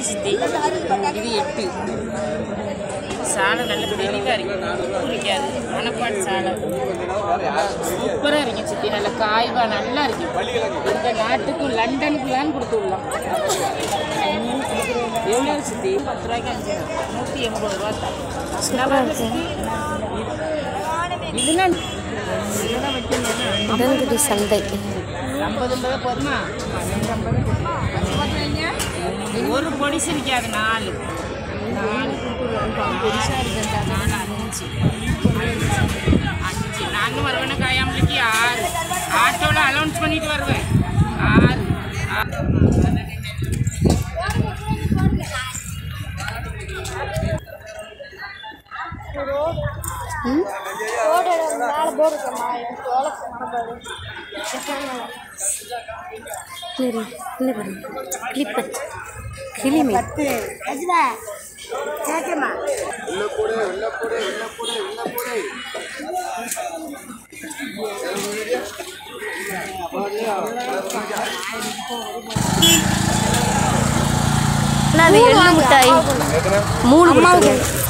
சித்தி இது எட்டு சாலை நல்ல தெளிவாக இருக்கு பிடிக்காது மணப்பாடு சாலை சூப்பராக இருக்கு சித்தி நல்ல காய்வா நல்லா இருக்கு இந்த நாட்டுக்கும் லண்டனுக்குலாம் கொடுத்து விடலாம் எவ்வளோ சித்தி பத்து ரூபாய்க்கு அஞ்சு நூற்றி எண்பது ரூபா தான் நல்லா இருக்கு சித்தி இதெல்லாம் இதெல்லாம் வைக்கணும்னா உடன்குடி சந்தை ஐம்பது ஐம்பது போதுமா ஒரு பொடிசு இருக்காது நாலு நாலு பொடிசா இருக்குண்டா நாலு அஞ்சு அஞ்சு நானும் வருவேன் காயாமலைக்கு ஆறு ஆட்டோவில் அலௌன்ஸ் பண்ணிட்டு வருவேன் ஆறு சரி என்ன பண்ணு கிளிப்பு கிளிமி அண்ணா, அது எள்ளு மிட்டாய் மூணு கொடுத்துருங்க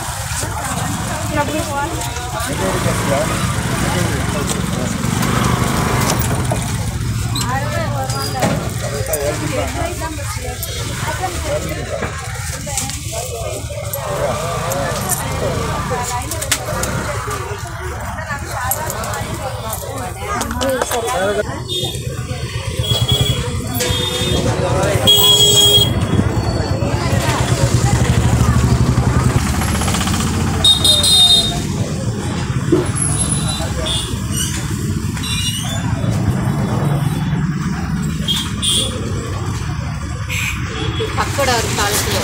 பக்கோடா ஒரு கால் கிலோ